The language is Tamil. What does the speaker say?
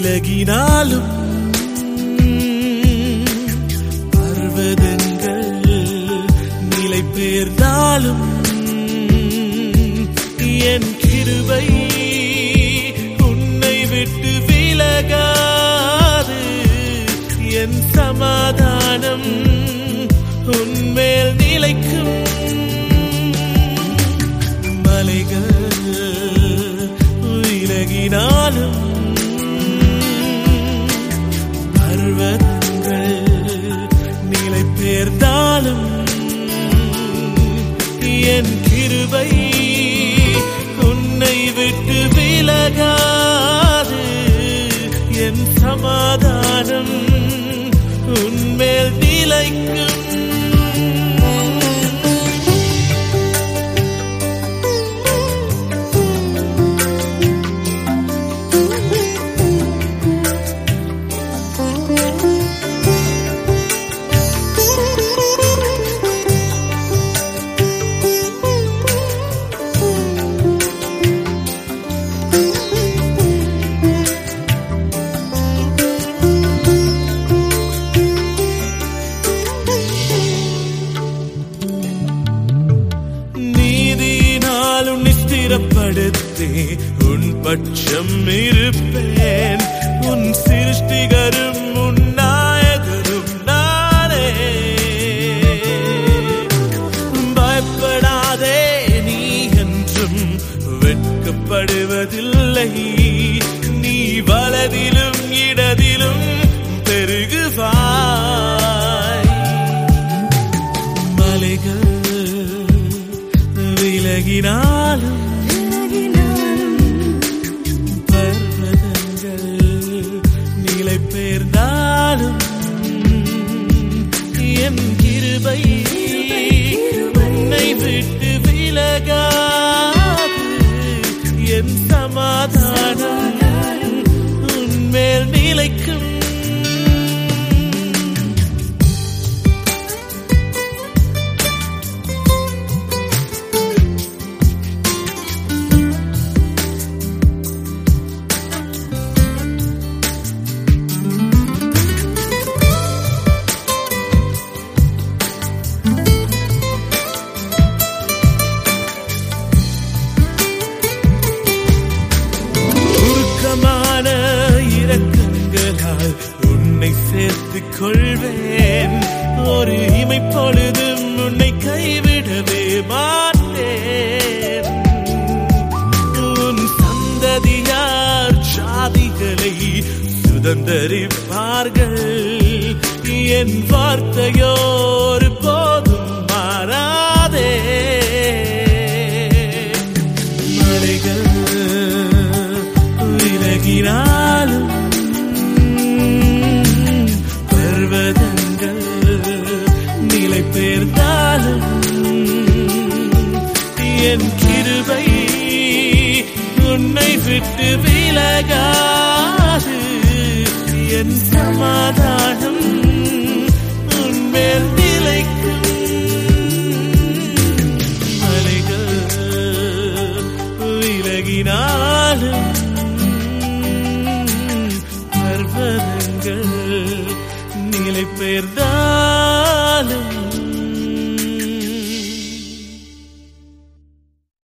விலகினாலும் பர்வதங்கள் நிலை பெயர்ந்தாலும் என் கிருபை உன்னை விட்டு விலகாது என் சமாதானம் உன்மேல் நிலைக்கும் மலைகள் விலகினாலும் பர்வதங்கள் நிலை பெயர்ந்தாலும் என் கிருபை உன்னை விட்டு விலகாது என் சமாதானம் உன்மேல் நிலைக்கும் நீதியினாலும் நிஸ்திரப்படுத்தி உன் பட்சம் இருப்பேன் உன் சிருஷ்டிகரும் உன் நாயகரும் நானே பயப்படாதே நீ என்றும் வெட்கப்படுவதில்லை நீ வலதிலும் இடதிலும் பெருகுவாய் மலைகள் விலகினாலும் பர்வதங்கள் நிலை பெயர்ந்தாலும் என் கிருபை உன்னை விட்டு விலகாது என் சமாதானம் உன்மேல் நிலைக்கும் உருக்கமான இரக்கங்களால் உன்னை சேர்த்துக் கொள்வேன் ஒரு இமை பொழுதும் உன்னை கைவிடவே மாட்டேன் உன் சந்ததியார் சாதிகளை சுதந்தரிப்பார்கள் என் வார்த்தையோ ஒரு போதும் மாறாதே மலைகள் விலகினாலும் பர்வதங்கள் நிலை பெயர்ந்தாலும் என் கிருபை உன்னை விட்டு விலகாது என் சமாதானம் உன்மேல் நிலைக்கும் மலைகள் விலகினாலும் பர்வதங்கள் நிலை பெயர்ந்தாலும்